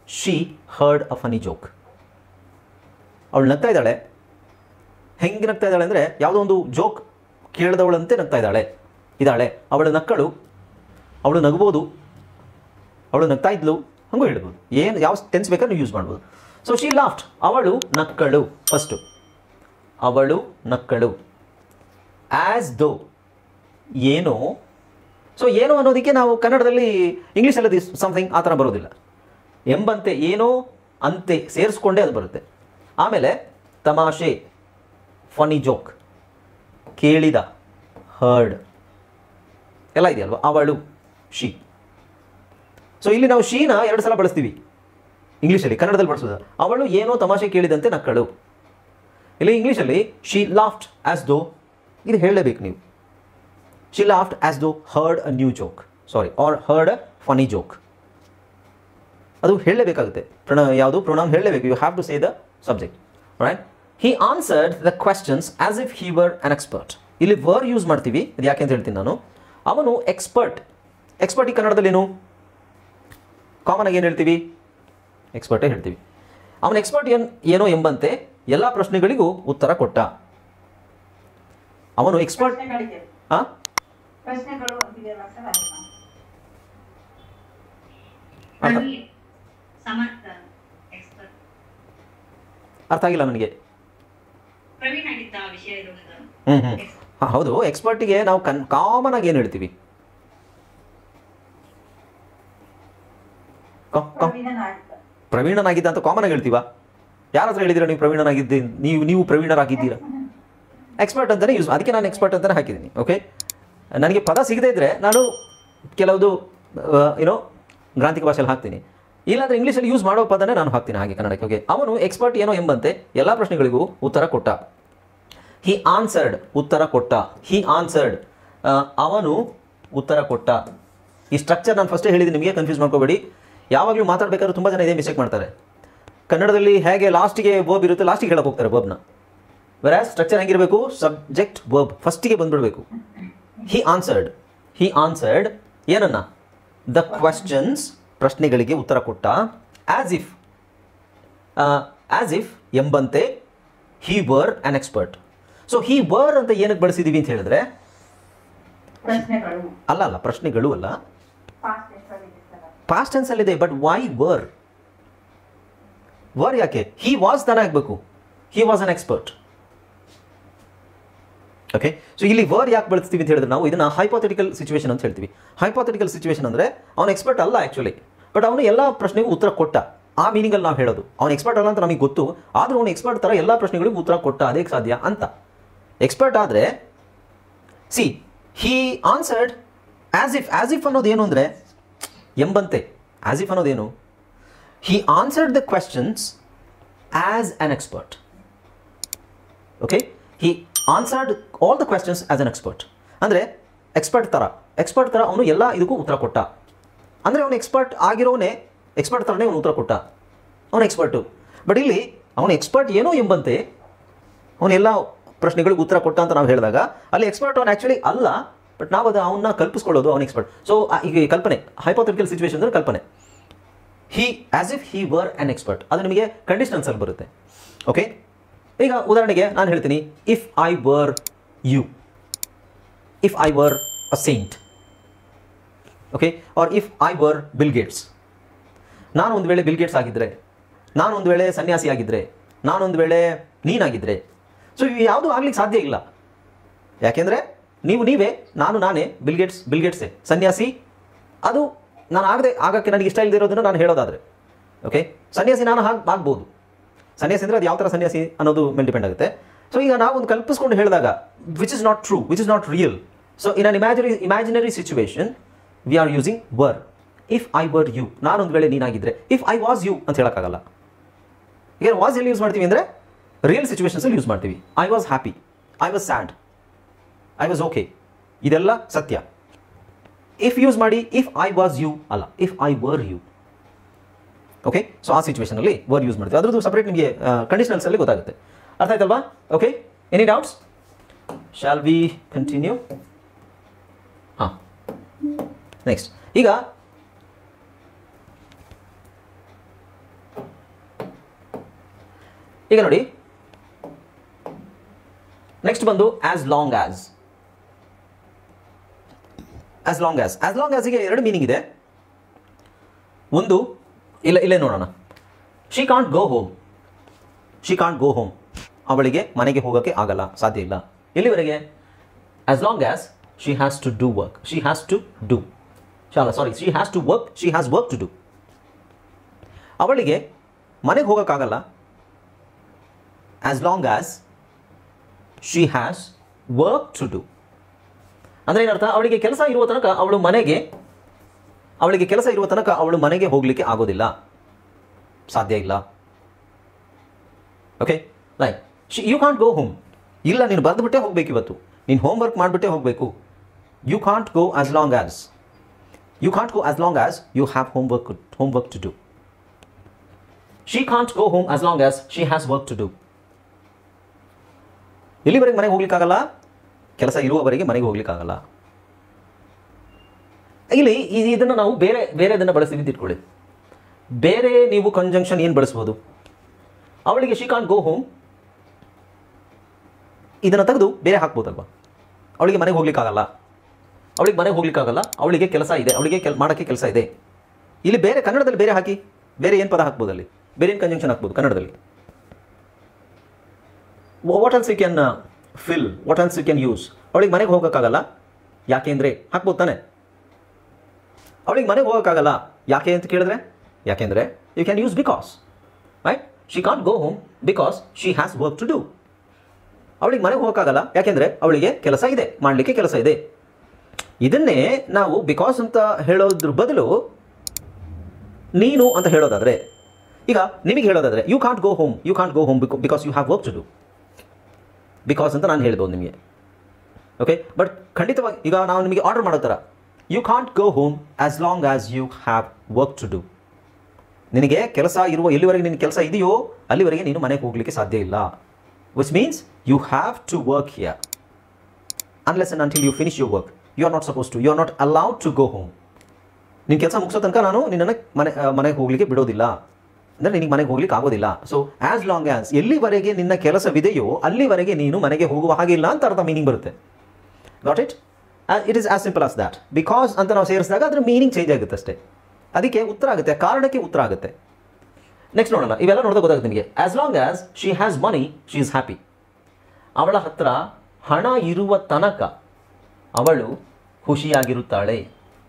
she heard a funny joke ಅವಳು ನಗ್ತಾ ಇದ್ದಾಳೆ ಹೆಂಗೆ ನಗ್ತಾ ಇದ್ದಾಳೆ ಅಂದರೆ ಯಾವುದೋ ಒಂದು ಜೋಕ್ ಕೇಳಿದವಳಂತೆ ನಗ್ತಾ ಇದ್ದಾಳೆ ಇದ್ದಾಳೆ ಅವಳ ನಕ್ಕಳು ಅವಳು ನಗ್ಬೋದು ಅವಳು ನಗ್ತಾ ಇದ್ಲು ಹಂಗೂ ಹೇಳ್ಬೋದು ಏನು ಯಾವ ಟೆನ್ಸ್ ಬೇಕಾದ್ರೆ ನೀವು ಯೂಸ್ ಮಾಡ್ಬೋದು ಸೊ ಶಿ ಲಾಫ್ಟ್ ಅವಳು ನಕ್ಕಳು ಫಸ್ಟು ಅವಳು ನಕ್ಕಳು ಆ್ಯಸ್ ದೋ ಏನೋ ಸೊ ಏನೋ ಅನ್ನೋದಕ್ಕೆ ನಾವು ಕನ್ನಡದಲ್ಲಿ ಇಂಗ್ಲೀಷಲ್ಲಿ ದಿಸ್ ಸಮಥಿಂಗ್ ಆ ಥರ ಬರೋದಿಲ್ಲ ಎಂಬಂತೆ ಏನೋ ಅಂತೆ ಸೇರಿಸ್ಕೊಂಡೇ ಅದು ಬರುತ್ತೆ ಆಮೇಲೆ ತಮಾಷೆ ಫನಿ ಜೋಕ್ ಕೇಳಿದ ಹರ್ಡ್ ಎಲ್ಲ ಇದೆಯಲ್ವಾ ಅವಳು ಶಿ ಸೊ ಇಲ್ಲಿ ನಾವು ಶೀನ ಎರಡು ಸಲ ಬಳಸ್ತೀವಿ ಇಂಗ್ಲೀಷಲ್ಲಿ ಕನ್ನಡದಲ್ಲಿ ಬಳಸೋದು ಅವಳು ಏನೋ ತಮಾಷೆ ಕೇಳಿದಂತೆ ನಕ್ಕಳು ಇಲ್ಲಿ ಇಂಗ್ಲೀಷಲ್ಲಿ ಶಿ ಲಾಫ್ಟ್ ಆಸ್ ದೋ ಇದು ಹೇಳಲೇಬೇಕು ನೀವು she laughed as though heard a new joke sorry or heard a funny joke ಅದು ಹೇಳಲೇಬೇಕಾಗುತ್ತೆ ಪ್ರಣ ಯಾವುದು ಪ್ರೊನೌನ್ ಹೇಳಲೇಬೇಕು you have to say the subject right he answered the questions as if he were an expert ಇಲ್ಲಿ were use ಮಾಡ್ತೀವಿ ಅದು ಯಾಕೆ ಅಂತ ಹೇಳ್ತೀನಿ ನಾನು ಅವನು ಎಕ್ಸ್ಪರ್ಟ್ ಎಕ್ಸ್ಪರ್ಟ್ ಈ ಕನ್ನಡದಲ್ಲಿ ಏನು ಕಾಮನ್ ಆಗಿ ಏನು ಹೇಳ್ತೀವಿ ಎಕ್ಸ್ಪರ್ಟೇ ಹೇಳ್ತೀವಿ ಅವನ ಎಕ್ಸ್ಪರ್ಟ್ ಏನ್ ಏನೋ ಎಂಬಂತೆ ಎಲ್ಲ ಪ್ರಶ್ನೆಗಳಿಗೂ ಉತ್ತರ ಕೊಟ್ಟ ಅವನು ಎಕ್ಸ್ಪರ್ಟ್ ಪ್ರಶ್ನೆಗಳಿಗೆ ಆ ಪ್ರಶ್ನೆಗಳು ಅಂತಿದೆಯಲ್ಲ ಸರ್ ಅದನ್ನ ಅರ್ಥ ಪ್ರವೀಣ್ ಸಮರ್ಥ ಎಕ್ಸ್ಪರ್ಟ್ ಅರ್ಥ ಆಗಿಲ್ಲ ನನಗೆ ಪ್ರವೀಣ್ ಆಗಿದ್ದ ಆ ವಿಷಯ ಇರುವುದು ಹ್ಞೂ ಹ್ಞೂ ಹಾಂ ಹೌದು ಎಕ್ಸ್ಪರ್ಟಿಗೆ ನಾವು ಕನ್ ಕಾಮನ್ ಆಗಿ ಏನು ಹೇಳ್ತೀವಿ ಕಾ- ಕಾ- ಪ್ರವೀಣನಾಗಿದ್ದ ಪ್ರವೀಣನಾಗಿದ್ದ ಅಂತ ಕಾಮನ್ ಆಗಿ ಹೇಳ್ತೀವಾ ಯಾರ ಹತ್ರ ಹೇಳಿದ್ದೀರಾ ನೀವು ಪ್ರವೀಣನಾಗಿದ್ದೆ ನೀವು ನೀವು ಪ್ರವೀಣರಾಗಿದ್ದೀರಾ ಎಕ್ಸ್ಪರ್ಟ್ ಅಂತಲೇ ಯೂಸ್ ಅದಕ್ಕೆ ನಾನು ಎಕ್ಸ್ಪರ್ಟ್ ಅಂತಲೇ ಹಾಕಿದ್ದೀನಿ ಓಕೆ ನನಗೆ ಪದ ಸಿಗದೇ ಇದ್ದರೆ ನಾನು ಕೆಲವುದು ಏನೋ ಗ್ರಾಂಥಿಕ ಭಾಷೆಯಲ್ಲಿ ಹಾಕ್ತೀನಿ ಇಲ್ಲಾಂದ್ರೆ ಇಂಗ್ಲೀಷಲ್ಲಿ ಯೂಸ್ ಮಾಡೋ ಪದನೇ ನಾನು ಹಾಕ್ತೀನಿ ಹಾಗೆ ಕನ್ನಡಕ್ಕೆ ಓಕೆ ಅವನು ಎಕ್ಸ್ಪರ್ಟ್ ಏನೋ ಎಂಬಂತೆ ಎಲ್ಲ ಪ್ರಶ್ನೆಗಳಿಗೂ ಉತ್ತರ ಕೊಟ್ಟ ಹಿ ಆನ್ಸರ್ಡ್ ಉತ್ತರ ಕೊಟ್ಟ ಹಿ ಆನ್ಸರ್ಡ್ ಅವನು ಉತ್ತರ ಕೊಟ್ಟ ಈ ಸ್ಟ್ರಕ್ಚರ್ ನಾನು ಫಸ್ಟೇ ಹೇಳಿದ್ದೀನಿ ನಿಮಗೆ ಕನ್ಫ್ಯೂಸ್ ಮಾಡ್ಕೋಬೇಡಿ ಯಾವಾಗಲೂ ಮಾತಾಡಬೇಕಾದ್ರೆ ತುಂಬ ಜನ ಇದೇ ಮಿಸ್ಟೇಕ್ ಮಾಡ್ತಾರೆ ಕನ್ನಡದಲ್ಲಿ ಹೇಗೆ ಲಾಸ್ಟಿಗೆ ವರ್ಬ್ ಇರುತ್ತೆ ಲಾಸ್ಟಿಗೆ ಹೇಳಕ್ಕೆ ಹೋಗ್ತಾರೆ ವರ್ಬ್ನ ವೆರಾಸ್ ಸ್ಟ್ರಕ್ಚರ್ ಹೆಂಗಿರಬೇಕು ಸಬ್ಜೆಕ್ಟ್ ವರ್ಬ್ ಫಸ್ಟಿಗೆ ಬಂದ್ಬಿಡಬೇಕು ಹಿ ಆನ್ಸರ್ಡ್ ಹಿ ಆನ್ಸರ್ಡ್ ಏನನ್ನ ದ ಕ್ವಶನ್ಸ್ ಪ್ರಶ್ನೆಗಳಿಗೆ ಉತ್ತರ ಕೊಟ್ಟ ಆಸ್ ಇಫ್ ಆಸ್ ಇಫ್ ಎಂಬಂತೆ he were an expert so he were ಅಂತ ಏನಕ್ಕೆ ಬಳಸಿದೀವಿ ಅಂತ ಹೇಳಿದ್ರೆ ಪ್ರಶ್ನೆಗಳು ಅಲ್ಲ ಅಲ್ಲ ಪ್ರಶ್ನೆಗಳು ಅಲ್ಲ ಫಾಸ್ಟ್ ಎಷ್ಟಲ್ಲಿ ಸರ್ ಪಾಸ್ಟ್ ಟೆನ್ಸಲ್ಲಿದೆ ಬಟ್ ವೈ ವರ್ ವರ್ ಯಾಕೆ ಹಿ ವಾಸ್ ತಾನೇ ಆಗಬೇಕು he was an expert okay so ಇಲ್ಲಿ ವರ್ ಯಾಕೆ ಬಳಸ್ತೀವಿ ಅಂತ ಹೇಳಿದ್ರೆ ನಾವು ಇದನ್ನ ಹೈಪಾಥೆಟಿಕಲ್ ಸಿಚುವೇಶನ್ ಅಂತ ಹೇಳ್ತೀವಿ ಹೈಪಾಥೆಟಿಕಲ್ ಸಿಚುವೇಶನ್ ಅಂದರೆ ಅವನು ಎಕ್ಸ್ಪರ್ಟ್ ಅಲ್ಲ ಆ್ಯಕ್ಚುಲಿ ಬಟ್ ಅವನು ಎಲ್ಲ ಪ್ರಶ್ನೆಗೂ ಉತ್ತರ ಕೊಟ್ಟ ಆ ಮೀನಿಂಗಲ್ಲಿ ನಾವು ಹೇಳೋದು ಅವನು ಎಕ್ಸ್ಪರ್ಟ್ ಅಲ್ಲ ಅಂತ ನಮಗೆ ಗೊತ್ತು ಆದರೂ ಅವನು ಎಕ್ಸ್ಪರ್ಟ್ ಥರ ಎಲ್ಲ ಪ್ರಶ್ನೆಗಳಿಗೂ ಉತ್ತರ ಕೊಟ್ಟ ಅದೇ ಸಾಧ್ಯ ಅಂತ ಎಕ್ಸ್ಪರ್ಟ್ ಆದರೆ see he answered as if as if ಅನ್ನೋದು ಏನು ಅಂದರೆ ಎಂಬಂತೆ ಆಸ್ ಇಫ್ ಅನ್ನೋದೇನು he answered the questions as an expert okay he answered all the questions as an expert ಅಂದರೆ ಎಕ್ಸ್ಪರ್ಟ್ ಥರ ಎಕ್ಸ್ಪರ್ಟ್ ಥರ ಅವನು ಎಲ್ಲ ಇದಕ್ಕೂ ಉತ್ತರ ಕೊಟ್ಟ ಅಂದರೆ ಅವನು ಎಕ್ಸ್ಪರ್ಟ್ ಆಗಿರೋನೇ ಎಕ್ಸ್ಪರ್ಟ್ ಥರನೇ ಅವನು ಉತ್ತರ ಕೊಟ್ಟ ಅವನು ಎಕ್ಸ್ಪರ್ಟು ಬಟ್ ಇಲ್ಲಿ ಅವನು ಎಕ್ಸ್ಪರ್ಟ್ ಏನೋ ಎಂಬಂತೆ ಅವನೆಲ್ಲ ಪ್ರಶ್ನೆಗಳಿಗೆ ಉತ್ತರ ಕೊಟ್ಟ ಅಂತ ನಾವು ಹೇಳಿದಾಗ ಅಲ್ಲಿ ಎಕ್ಸ್ಪರ್ಟ್ ಅವನು ಆ್ಯಕ್ಚುಲಿ ಅಲ್ಲ ಬಟ್ ನಾವು ಅದು ಅವನ್ನ ಕಲ್ಪಿಸ್ಕೊಳ್ಳೋದು ಅವನ ಎಕ್ಸ್ಪರ್ಟ್ ಸೊ ಈಗ ಈ ಕಲ್ಪನೆ ಹೈಪೋಥೆಟಿಕಲ್ ಸಿಚುವೇಶನ್ ಅಂದರೆ ಕಲ್ಪನೆ he as if he were an expert ಅದು ನಿಮಗೆ ಕಂಡೀಷನಲ್ಸಲ್ಲಿ ಬರುತ್ತೆ ಓಕೆ ಈಗ ಉದಾಹರಣೆಗೆ ನಾನು ಹೇಳ್ತೀನಿ if I were you if I were a saint okay or if I were Bill Gates ನಾನು ಒಂದು ವೇಳೆ ಬಿಲ್ ಗೇಟ್ಸ್ ಆಗಿದ್ದರೆ ನಾನು ಒಂದು ವೇಳೆ ಸನ್ಯಾಸಿ ಆಗಿದ್ದರೆ ನಾನೊಂದು ವೇಳೆ ನೀನಾಗಿದ್ದರೆ ಸೊ ಇವು ಯಾವುದೂ ಆಗ್ಲಿಕ್ಕೆ ಸಾಧ್ಯ ಇಲ್ಲ ಯಾಕೆಂದರೆ ನೀವು ನೀವೇ ನಾನು ನಾನೇ ಬಿಲ್ ಗೇಟ್ಸ್ ಬಿಲ್ ಗೇಟ್ಸೇ ಸನ್ಯಾಸಿ ಅದು ನಾನು ಆಗದೆ ಆಗಕ್ಕೆ ನನಗೆ ಇಷ್ಟ ಇಲ್ಲದೆ ಇರೋದನ್ನು ನಾನು ಹೇಳೋದಾದರೆ ಓಕೆ ಸನ್ಯಾಸಿ ನಾನು ಹಾಗೆ ಆಗ್ಬೋದು ಸನ್ಯಾಸಿ ಅಂದರೆ ಅದು ಯಾವ ಥರ ಸನ್ಯಾಸಿ ಅನ್ನೋದು ಮೇಲೆ ಡಿಪೆಂಡ್ ಆಗುತ್ತೆ ಸೊ ಈಗ ನಾವು ಒಂದು ಕಲ್ಪಿಸ್ಕೊಂಡು ಹೇಳಿದಾಗ which is not true which is not real so in an imaginary imaginary situation we are using were if I were you ನಾನೊಂದು ವೇಳೆ ನೀನಾಗಿದ್ದರೆ ಇಫ್ ಐ ವಾಸ್ ಯು ಅಂತ ಹೇಳೋಕ್ಕಾಗಲ್ಲ ಈಗ ವಾಸ್ ಎಲ್ಲಿ ಯೂಸ್ ಮಾಡ್ತೀವಿ ಅಂದರೆ ರಿಯಲ್ ಸಿಚುವೇಶನ್ಸಲ್ಲಿ ಯೂಸ್ ಮಾಡ್ತೀವಿ I was happy I was sad I was okay ಇದೆಲ್ಲ ಸತ್ಯ ಇಫ್ ಯೂಸ್ ಮಾಡಿ ಇಫ್ ಐ ವಾಸ್ ಯು ಅಲ್ಲ if I were you okay so ಆ ಸಿಚುವೇಶನಲ್ಲಿ ವರ್ ಯೂಸ್ ಮಾಡ್ತೀವಿ ಅದ್ರದ್ದು ಸಪ್ರೇಟ್ ನಿಮಗೆ ಕಂಡೀಷನಲ್ಸಲ್ಲಿ ಗೊತ್ತಾಗುತ್ತೆ ಅರ್ಥ ಆಯ್ತಲ್ವಾ okay any doubts shall we continue ಹಾಂ ನೆಕ್ಸ್ಟ್ ಈಗ ಈಗ ನೋಡಿ ನೆಕ್ಸ್ಟ್ ಬಂದು as long as as long as as long ಆಸ್ಗೆ ಎರಡು ಮೀನಿಂಗ್ ಇದೆ ಒಂದು ಇಲ್ಲ ಇಲ್ಲೇ ನೋಡೋಣ she can't go home she can't go home ಅವಳಿಗೆ ಮನೆಗೆ ಹೋಗೋಕ್ಕೆ ಆಗಲ್ಲ ಸಾಧ್ಯ ಇಲ್ಲ ಎಲ್ಲಿವರೆಗೆ as long as she has to do work she has to do ಶಾಲ sorry she has to work she has work to do ಅವಳಿಗೆ ಮನೆಗೆ ಹೋಗೋಕ್ಕಾಗಲ್ಲ as long as she has work to do ಅಂದರೆ ಏನರ್ಥ ಅವಳಿಗೆ ಕೆಲಸ ಇರುವ ತನಕ ಅವಳು ಮನೆಗೆ ಅವಳಿಗೆ ಕೆಲಸ ಇರುವ ತನಕ ಅವಳು ಮನೆಗೆ ಹೋಗಲಿಕ್ಕೆ ಆಗೋದಿಲ್ಲ ಸಾಧ್ಯ ಇಲ್ಲ okay like she you can't go home ಇಲ್ಲ ನೀನು ಬರೆದುಬಿಟ್ಟೆ ಹೋಗಬೇಕು ಇವತ್ತು ನೀನು ಹೋಮ್ ವರ್ಕ್ ಮಾಡಿಬಿಟ್ಟೆ ಹೋಗಬೇಕು you can't go as long as you can't go as long as you have homework homework to do she can't go home as long as she has work to do ಎಲ್ಲಿವರೆಗೆ ಮನೆಗೆ ಹೋಗ್ಲಿಕ್ಕಾಗಲ್ಲ ಕೆಲಸ ಇರುವವರೆಗೆ ಮನೆಗೆ ಹೋಗ್ಲಿಕ್ಕಾಗಲ್ಲ ಇಲ್ಲಿ ಈ- ಇದನ್ನು ನಾವು ಬೇರೆ ಬೇರೆ ಅದನ್ನು ಬಳಸ್ತೀವಿ ಅಂತ ಇಟ್ಕೊಳ್ಳಿ ಬೇರೆ ನೀವು ಕಂಜಂಕ್ಷನ್ ಏನು ಬಳಸ್ಬೋದು ಅವಳಿಗೆ ಶಿ ಕಾಂಟ್ ಗೋ ಹೋಮ್ ಇದನ್ನು ತೆಗೆದು ಬೇರೆ ಹಾಕ್ಬೋದಲ್ವಾ ಅವಳಿಗೆ ಮನೆಗೆ ಹೋಗ್ಲಿಕ್ಕಾಗಲ್ಲ ಅವಳಿಗೆ ಮನೆಗೆ ಹೋಗ್ಲಿಕ್ಕಾಗಲ್ಲ ಅವಳಿಗೆ ಕೆಲಸ ಇದೆ ಅವಳಿಗೆ ಕೆಲ್ ಮಾಡೋಕ್ಕೆ ಕೆಲಸ ಇದೆ ಇಲ್ಲಿ ಬೇರೆ ಕನ್ನಡದಲ್ಲಿ ಬೇರೆ ಹಾಕಿ ಬೇರೆ ಏನು ಪದ ಹಾಕ್ಬೋದು ಅಲ್ಲಿ ಬೇರೆ ಏನು ಕಂಜಂಕ್ಷನ್ ಹಾಕ್ಬೋದು ಕನ್ನಡದಲ್ಲಿ what else you can fill what else you can use ಅವಳಿಗೆ ಮನೆಗೆ ಹೋಗೋಕ್ಕಾಗಲ್ಲ ಯಾಕೆಂದರೆ ಹಾಕ್ಬೋದು ತಾನೆ ಅವಳಿಗೆ ಮನೆಗೆ ಹೋಗೋಕ್ಕಾಗಲ್ಲ ಯಾಕೆ ಅಂತ ಕೇಳಿದ್ರೆ ಯಾಕೆಂದರೆ you can use because right she can't go home because she has work to do ಅವಳಿಗೆ ಮನೆಗೆ ಹೋಗೋಕ್ಕಾಗಲ್ಲ ಯಾಕೆಂದರೆ ಅವಳಿಗೆ ಕೆಲಸ ಇದೆ ಮಾಡಲಿಕ್ಕೆ ಕೆಲಸ ಇದೆ ಇದನ್ನೇ ನಾವು ಬಿಕಾಸ್ ಅಂತ ಹೇಳೋದ್ರ ಬದಲು ನೀನು ಅಂತ ಹೇಳೋದಾದರೆ ಈಗ ನಿಮಗೆ ಹೇಳೋದಾದರೆ you can't go home you can't go home because you have work to do because ಅಂತ ನಾನು ಹೇಳ್ಬೋದು ನಿಮಗೆ ಓಕೆ ಬಟ್ ಖಂಡಿತವಾಗಿ ಈಗ ನಾವು ನಿಮಗೆ ಆರ್ಡರ್ ಮಾಡೋ ಥರ you can't go home as long as you have work to do ನಿನಗೆ ಕೆಲಸ ಇರುವ ಎಲ್ಲಿವರೆಗೆ ನಿನ್ನ ಕೆಲಸ ಇದೆಯೋ ಅಲ್ಲಿವರೆಗೆ ನೀನು ಮನೆಗೆ ಹೋಗಲಿಕ್ಕೆ ಸಾಧ್ಯ ಇಲ್ಲ which means you have to work here unless and until you finish you work you are not suppose to you are not allowed to go home ನಿನ್ನ ಕೆಲಸ ಮುಗಿಸೋ ತನಕ ನಾನು ನಿನ್ನನ್ನು ಮನೆ ಆ, ಮನೆಗೆ ಹೋಗಲಿಕ್ಕೆ ಬಿಡೋದಿಲ್ಲ ಅಂದರೆ ನಿನಗೆ ಮನೆಗೆ ಹೋಗ್ಲಿಕ್ಕೆ ಆಗೋದಿಲ್ಲ ಸೊ ಆಸ್ ಲಾಂಗ್ ಆಸ್ ಎಲ್ಲಿವರೆಗೆ ನಿನ್ನ ಕೆಲಸವಿದೆಯೋ ಅಲ್ಲಿವರೆಗೆ ನೀನು ಮನೆಗೆ ಹೋಗುವ ಹಾಗಿಲ್ಲ ಅಂತ ಅರ್ಥ ಮೀನಿಂಗ್ ಬರುತ್ತೆ got it it is as simple as that because ಅಂತ ನಾವು ಸೇರಿಸಿದಾಗ ಅದರ ಮೀನಿಂಗ್ ಚೇಂಜ್ ಆಗುತ್ತೆ ಅಷ್ಟೇ ಅದಕ್ಕೆ ಉತ್ತರ ಆಗುತ್ತೆ ಕಾರಣಕ್ಕೆ ಉತ್ತರ ಆಗುತ್ತೆ ನೆಕ್ಸ್ಟ್ ನೋಡೋಣ ಇವೆಲ್ಲ ನೋಡಿದಾಗ ಗೊತ್ತಾಗುತ್ತೆ ನಿಮಗೆ as long as she has money she is happy ಅವಳ ಹತ್ರ ಹಣ ಇರುವ ತನಕ ಅವಳು ಖುಷಿಯಾಗಿರುತ್ತಾಳೆ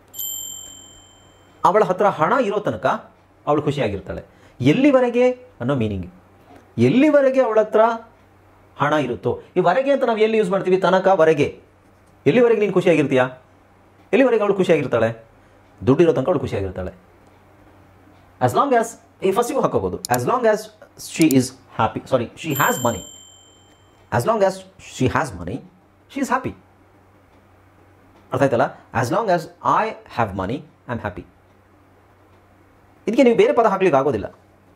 ಅವಳ ಹತ್ರ ಹಣ ಇರೋ ತನಕ ಅವಳು ಖುಷಿಯಾಗಿರ್ತಾಳೆ ಎಲ್ಲಿವರೆಗೆ ಅನ್ನೋ ಮೀನಿಂಗ್ ಎಲ್ಲಿವರೆಗೆ ಅವಳ ಹತ್ರ ಹಣ ಇರುತ್ತೋ ಈ ವರೆಗೆ ಅಂತ ನಾವು ಎಲ್ಲಿ ಯೂಸ್ ಮಾಡ್ತೀವಿ ತನಕ ವರೆಗೆ ಎಲ್ಲಿವರೆಗೆ ನೀನು ಖುಷಿಯಾಗಿರ್ತೀಯಾ ಎಲ್ಲಿವರೆಗೆ ಅವಳು ಖುಷಿಯಾಗಿರ್ತಾಳೆ ದುಡ್ಡಿರೋ ತನಕ ಅವಳು ಖುಷಿಯಾಗಿರ್ತಾಳೆ ಆಸ್ ಲಾಂಗ್ ಆಸ್ ಈ ಫಸ್ಟಿಗೂ ಹಾಕೋಬೋದು as long as she is happy sorry she has money as long as she has money she is happy ಅರ್ಥ ಆಯ್ತಲ್ಲ as long as I have money I am happy ಇದಕ್ಕೆ ನೀವು ಬೇರೆ ಪದ ಹಾಕ್ಲಿಕ್ಕೆ ಆಗೋದಿಲ್ಲ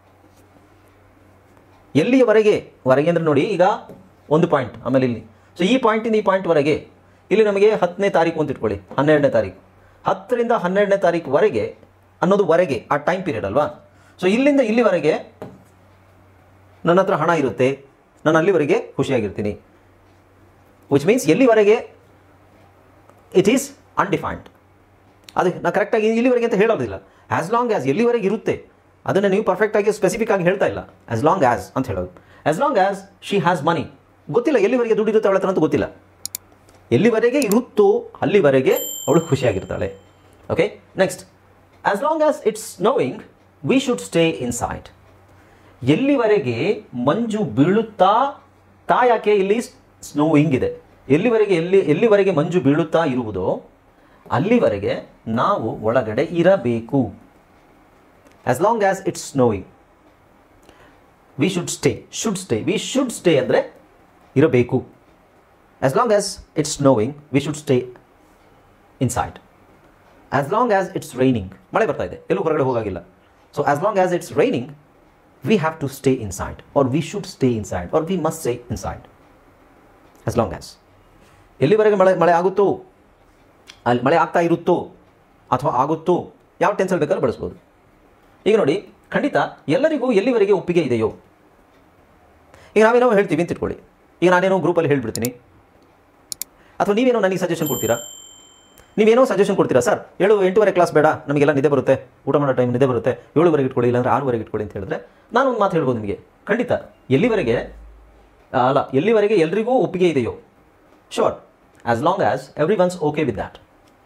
ಎಲ್ಲಿಯವರೆಗೆ ವರೆಗೆ ಅಂದರೆ ನೋಡಿ ಈಗ ಒಂದು ಪಾಯಿಂಟ್ ಆಮೇಲೆ ಇಲ್ಲಿ ಸೊ ಈ ಪಾಯಿಂಟಿಂದ ಈ ಪಾಯಿಂಟ್ವರೆಗೆ ಇಲ್ಲಿ ನಮಗೆ ಹತ್ತನೇ ತಾರೀಕು ಅಂತ ಇಟ್ಕೊಳ್ಳಿ ಹನ್ನೆರಡನೇ ತಾರೀಕು ಹತ್ತರಿಂದ ಹನ್ನೆರಡನೇ ತಾರೀಕುವರೆಗೆ ಅನ್ನೋದು ವರೆಗೆ ಆ ಟೈಮ್ ಪೀರಿಯಡ್ ಅಲ್ವಾ ಸೊ ಇಲ್ಲಿಂದ ಇಲ್ಲಿವರೆಗೆ ನನ್ನ ಹತ್ರ ಹಣ ಇರುತ್ತೆ ನಾನು ಅಲ್ಲಿವರೆಗೆ ಖುಷಿಯಾಗಿರ್ತೀನಿ ವಿಚ್ ಮೀನ್ಸ್ ಎಲ್ಲಿವರೆಗೆ ಇಟ್ ಈಸ್ ಅನ್ಡಿಫೈನ್ಡ್ ಅದು ನಾ ಕರೆಕ್ಟಾಗಿ ಇಲ್ಲಿವರೆಗೆ ಅಂತ ಹೇಳೋದಿಲ್ಲ ಆ್ಯಸ್ ಲಾಂಗ್ ಆ್ಯಸ್ ಎಲ್ಲಿವರೆಗೆ ಇರುತ್ತೆ ಅದನ್ನು ನೀವು ಪರ್ಫೆಕ್ಟಾಗಿ ಸ್ಪೆಸಿಫಿಕ್ ಆಗಿ ಹೇಳ್ತಾ ಇಲ್ಲ ಆ್ಯಸ್ ಲಾಂಗ್ ಆ್ಯಸ್ ಅಂತ ಹೇಳೋದು as long as she has money ಗೊತ್ತಿಲ್ಲ ಎಲ್ಲಿವರೆಗೆ ದುಡ್ಡು ಇರುತ್ತೆ ಅವಳ ಹತ್ರ ಅಂತ ಗೊತ್ತಿಲ್ಲ ಎಲ್ಲಿವರೆಗೆ ಇರುತ್ತೋ ಅಲ್ಲಿವರೆಗೆ ಅವಳು ಖುಷಿಯಾಗಿರ್ತಾಳೆ okay next as long as it's snowing we should stay inside ಎಲ್ಲಿವರೆಗೆ ಮಂಜು ಬೀಳುತ್ತಾ ತಾ ಯಾಕೆ ಇಲ್ಲಿ ಸ್ನೋಯಿಂಗ್ ಇದೆ ಎಲ್ಲಿವರೆಗೆ ಎಲ್ಲಿ ಎಲ್ಲಿವರೆಗೆ ಮಂಜು ಬೀಳುತ್ತಾ ಇರುವುದೋ ಅಲ್ಲಿವರೆಗೆ ನಾವು ಒಳಗಡೆ ಇರಬೇಕು as long as it's snowing we should stay should stay we should stay ಅಂದರೆ ಇರಬೇಕು as long as it's snowing we should stay inside as long as it's raining ಮಳೆ ಬರ್ತಾ ಇದೆ ಎಲ್ಲೂ ಹೊರಗಡೆ ಹೋಗಾಗಿಲ್ಲ so as long as it's raining we have to stay inside or we should stay inside or we must stay inside as long as ಎಲ್ಲಿವರೆಗೆ ಮಳೆ ಮಳೆ ಆಗುತ್ತೋ ಅಲ್ಲಿ ಮಳೆ ಆಗ್ತಾ ಇರುತ್ತೋ ಅಥವಾ ಆಗುತ್ತೋ ಯಾವ ಟೆನ್ಸಲ್ಲಿ ಬೇಕಾದ್ರೂ ಬಳಸ್ಬೋದು ಈಗ ನೋಡಿ ಖಂಡಿತ ಎಲ್ಲರಿಗೂ ಎಲ್ಲಿವರೆಗೆ ಒಪ್ಪಿಗೆ ಇದೆಯೋ ಈಗ ನಾವೇನೋ ಹೇಳ್ತೀವಿ ಅಂತ ಇಟ್ಕೊಳ್ಳಿ ಈಗ ನಾನೇನೋ ಗ್ರೂಪಲ್ಲಿ ಹೇಳ್ಬಿಡ್ತೀನಿ ಅಥವಾ ನೀವೇನೋ ನನಗೆ ಸಜೆಷನ್ ಕೊಡ್ತೀರಾ ನೀವೇನೋ ಸಜೆಷನ್ ಕೊಡ್ತೀರಾ ಸರ್ ಏಳು ಎಂಟೂವರೆ ಕ್ಲಾಸ್ ಬೇಡ ನಮಗೆಲ್ಲ ನಿದ್ದೆ ಬರುತ್ತೆ ಊಟ ಮಾಡೋ ಟೈಮ್ ನಿದ್ದೆ ಬರುತ್ತೆ ಏಳುವರೆಗೆ ಇಟ್ಕೊಳ್ಳಿ ಇಲ್ಲಾಂದ್ರೆ ಆರೂವರೆಗೆ ಇಟ್ಕೊಳ್ಳಿ ಅಂತ ಹೇಳಿದ್ರೆ ನಾನು ಒಂದು ಮಾತು ಹೇಳ್ಬೋದು ನಿಮಗೆ ಖಂಡಿತ ಎಲ್ಲಿವರೆಗೆ ಆ, ಅಲ್ಲ ಎಲ್ಲಿವರೆಗೆ ಎಲ್ರಿಗೂ ಒಪ್ಪಿಗೆ ಇದೆಯೋ sure as long as everyone's okay with that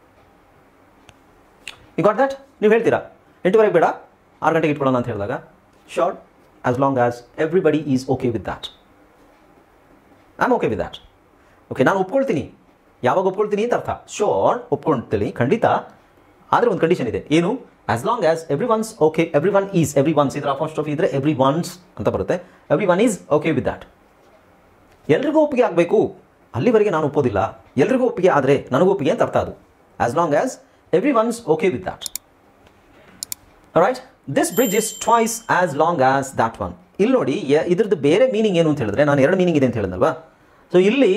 you got that ನೀವು ಹೇಳ್ತೀರಾ ಎಂಟೂವರೆಗೆ ಬೇಡ ಆರು ಗಂಟೆಗೆ ಇಟ್ಕೊಳ್ಳೋಣ ಅಂತ ಹೇಳಿದಾಗ sure as long as everybody is okay with that I am okay with that okay ನಾನು ಒಪ್ಕೊಳ್ತೀನಿ ಯಾವಾಗ ಒಪ್ಕೊಳ್ತೀನಿ ಅಂತ ಅರ್ಥ ಶೋರ್ ಒಪ್ಕೊಳ್ತೀನಿ ಖಂಡಿತ ಆದರೆ ಒಂದು ಕಂಡೀಷನ್ ಇದೆ ಏನು as long as everyone's okay everyone is everyone's ಇದರ ಅಪಾಸ್ಟ್ರಫಿ ಇದ್ರೆ ಎವ್ರಿ ಒನ್ಸ್ ಅಂತ ಬರುತ್ತೆ everyone is okay with that ಎಲ್ರಿಗೂ ಒಪ್ಪಿಗೆ ಆಗಬೇಕು ಅಲ್ಲಿವರೆಗೆ ನಾನು ಒಪ್ಪೋದಿಲ್ಲ ಎಲ್ರಿಗೂ ಒಪ್ಪಿಗೆ ಆದರೆ ನನಗೂ ಒಪ್ಪಿಗೆ ಅಂತ ಅರ್ಥ ಅದು as long as everyone's okay with that right this bridge is twice as long as that one ಇಲ್ಲಿ ನೋಡಿ ಯ- ಇದ್ರದ್ದು ಬೇರೆ ಮೀನಿಂಗ್ ಏನು ಅಂತ ಹೇಳಿದ್ರೆ ನಾನು ಎರಡು ಮೀನಿಂಗ್ ಇದೆ ಅಂತ ಹೇಳಿದ್ನಲ್ವಾ ಸೊ ಇಲ್ಲಿ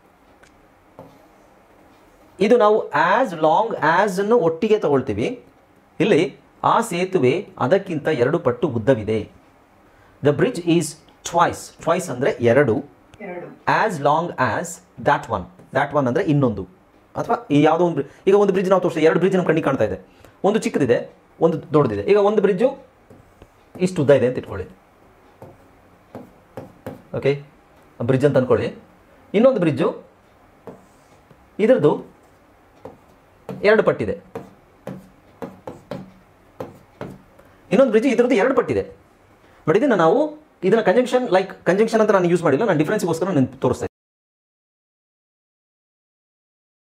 ಇದು ನಾವು ಆಸ್ ಲಾಂಗ್ ಆಸ್ ಅನ್ನು ಒಟ್ಟಿಗೆ ತಗೊಳ್ತೀವಿ ಇಲ್ಲಿ ಆ ಸೇತುವೆ ಅದಕ್ಕಿಂತ ಎರಡು ಪಟ್ಟು ಉದ್ದವಿದೆ the bridge is twice twice ಅಂದರೆ ಎರಡು ಎರಡು as long as that one that one ಅಂದರೆ ಇನ್ನೊಂದು ಅಥವಾ ಈ ಯಾವುದೋ ಒಂದು bri- ಈಗ ಒಂದು ಬ್ರಿಡ್ಜ್ ನಾವು ತೋರಿಸ್ತೀವಿ ಎರಡು ಬ್ರಿಡ್ಜ್ ನಮ್ಮ ಕಣ್ಣಿಗೆ ಕಾಣ್ತಾ ಇದೆ ಒಂದು ಚಿಕ್ಕದಿದೆ ಒಂದು ದೊಡ್ಡದಿದೆ ಈಗ ಒಂದು ಬ್ರಿಡ್ಜು ಇಷ್ಟು ಉದ್ದ ಇದೆ ಅಂತ ಇಟ್ಕೊಳ್ಳಿ ಓಕೆ ಬ್ರಿಡ್ಜ್ ಅಂತ ಅಂದ್ಕೊಳ್ಳಿ ಇನ್ನೊಂದು ಬ್ರಿಡ್ಜು ಇದರದ್ದು ಎರಡು ಪಟ್ಟಿದೆ ಇನ್ನೊಂದು ಬ್ರಿಡ್ಜ್ ಇದ್ರದ್ದು ಎರಡು ಪಟ್ಟಿದೆ ನೋಡಿ ಇದನ್ನು ನಾವು ಇದನ್ನ ಕಂಜಂಕ್ಷನ್ ಲೈಕ್ ಕಂಜಂಕ್ಷನ್ ಅಂತ ನಾನು ಯೂಸ್ ಮಾಡಿಲ್ಲ ನಾನು ಡಿಫ್ರೆನ್ಸ್ಗೋಸ್ಕರ ನಾನು ತೋರಿಸ್ತಾ ಇದ್ದೀನಿ